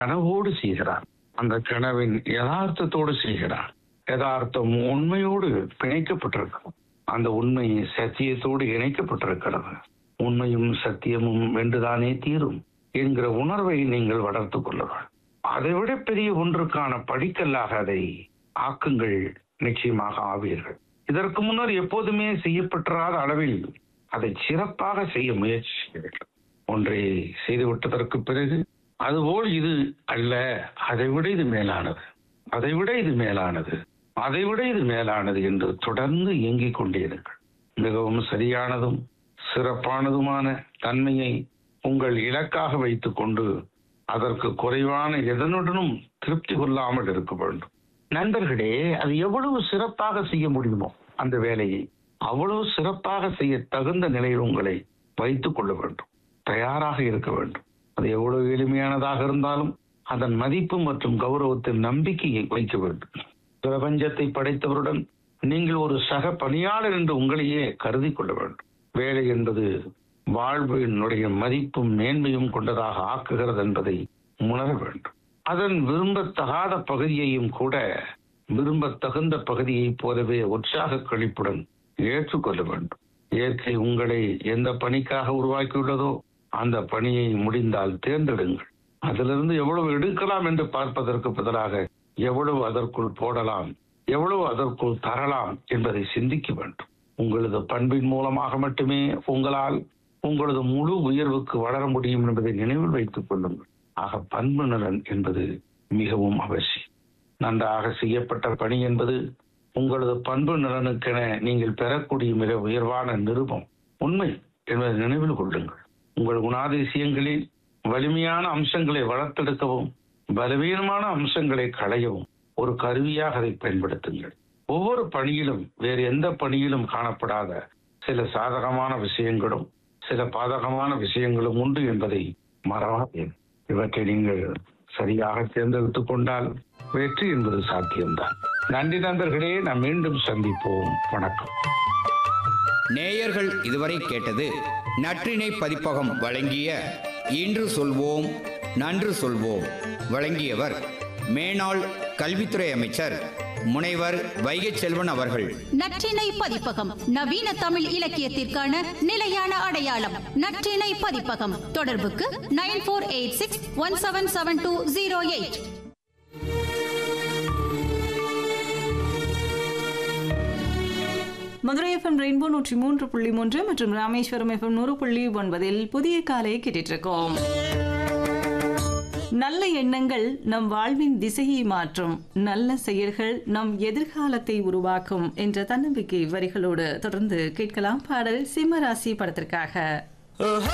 கனவோடு செய்கிறார் அந்த கனவின் யதார்த்தத்தோடு செய்கிறார் யதார்த்தம் உண்மையோடு பிணைக்கப்பட்டிருக்கும் அந்த உண்மை சத்தியத்தோடு இணைக்கப்பட்டிருக்கிறது உண்மையும் சத்தியமும் வென்றுதானே தீரும் என்கிற உணர்வை நீங்கள் வளர்த்துக் கொள்ளுங்கள் அதைவிட பெரிய ஒன்றுக்கான படிக்கல்லாக அதை ஆக்குங்கள் நிச்சயமாக ஆவீர்கள் இதற்கு முன்னர் எப்போதுமே செய்யப்பட்டிராத அளவில் அதை சிறப்பாக செய்ய முயற்சி செய்வீர்கள் ஒன்றை செய்துவிட்டதற்கு பிறகு அதுபோல் இது அல்ல அதைவிட இது மேலானது அதைவிட இது மேலானது அதைவிட இது மேலானது என்று தொடர்ந்து இயங்கிக் கொண்டீர்கள் மிகவும் சரியானதும் சிறப்பானதுமான தன்மையை உங்கள் இலக்காக வைத்துக் கொண்டு அதற்கு குறைவான எதனுடனும் திருப்தி கொள்ளாமல் இருக்க வேண்டும் நண்பர்களே அது எவ்வளவு சிறப்பாக செய்ய முடியுமோ அந்த வேலையை அவ்வளவு சிறப்பாக செய்ய தகுந்த நிலையில் உங்களை வைத்துக் கொள்ள வேண்டும் தயாராக இருக்க வேண்டும் அது எவ்வளவு எளிமையானதாக இருந்தாலும் அதன் மதிப்பு மற்றும் கௌரவத்தில் நம்பிக்கையை வைக்க வேண்டும் பிரபஞ்சத்தை படைத்தவருடன் நீங்கள் ஒரு சக பணியாளர் என்று உங்களையே கருதி கொள்ள வேண்டும் வேலை என்பது வாழ்வினுடைய மதிப்பும் மேன்மையும் கொண்டதாக ஆக்குகிறது என்பதை உணர வேண்டும் அதன் விரும்பத்தகாத பகுதியையும் கூட விரும்பத்தகுந்த பகுதியைப் போலவே உற்சாக கழிப்புடன் ஏற்றுக்கொள்ள வேண்டும் இயற்கை உங்களை எந்த பணிக்காக உருவாக்கியுள்ளதோ அந்த பணியை முடிந்தால் தேர்ந்தெடுங்கள் அதிலிருந்து எவ்வளவு எடுக்கலாம் என்று பார்ப்பதற்கு பதிலாக எவ்வளவு அதற்குள் போடலாம் எவ்வளவு அதற்குள் தரலாம் என்பதை சிந்திக்க வேண்டும் உங்களது பண்பின் மூலமாக மட்டுமே உங்களால் உங்களது முழு உயர்வுக்கு வளர முடியும் என்பதை நினைவில் வைத்துக் கொள்ளுங்கள் ஆக பண்பு நலன் என்பது மிகவும் அவசியம் நன்றாக செய்யப்பட்ட பணி என்பது உங்களது பண்பு நலனுக்கென நீங்கள் பெறக்கூடிய மிக உயர்வான நிருபம் உண்மை என்பதை நினைவில் கொள்ளுங்கள் உங்கள் குணாதிசயங்களில் வலிமையான அம்சங்களை வளர்த்தெடுக்கவும் பலவீனமான அம்சங்களை களையவும் ஒரு கருவியாக அதை பயன்படுத்துங்கள் ஒவ்வொரு பணியிலும் வேறு எந்த பணியிலும் காணப்படாத சில சாதகமான விஷயங்களும் சில பாதகமான விஷயங்களும் உண்டு என்பதை மறவாதேன் இவற்றை நீங்கள் சரியாக தேர்ந்தெடுத்துக் கொண்டால் வெற்றி என்பது சாத்தியம்தான் நன்றி நண்பர்களே நாம் மீண்டும் சந்திப்போம் வணக்கம் நேயர்கள் இதுவரை கேட்டது நற்றினை பதிப்பகம் வழங்கிய இன்று சொல்வோம் நன்று சொல்வோம் வழங்கியவர் மேனாள் கல்வித்துறை அமைச்சர் முனைவர் வைகை செல்வன் அவர்கள் நற்றினை பதிப்பகம் நவீன தமிழ் இலக்கியத்திற்கான நிலையான அடையாளம் நற்றினை பதிப்பகம் தொடர்புக்கு nine four eight six one seven seven two zero eight Madurai FM rainbow நூற்றி மூன்று புள்ளி மூன்று மற்றும் ராமேஸ்வரம் எஃப்எம் நூறு புள்ளி ஒன்பதில் புதிய காலை கேட்டுட்டு இருக்கோம் நல்ல எண்ணங்கள் நம் வாழ்வின் திசையை மாற்றும் நல்ல செயல்கள் நம் எதிர்காலத்தை உருவாக்கும் என்ற தன்னம்பிக்கை வரிகளோடு தொடர்ந்து கேட்கலாம் பாடல் சிம்மராசி படத்திற்காக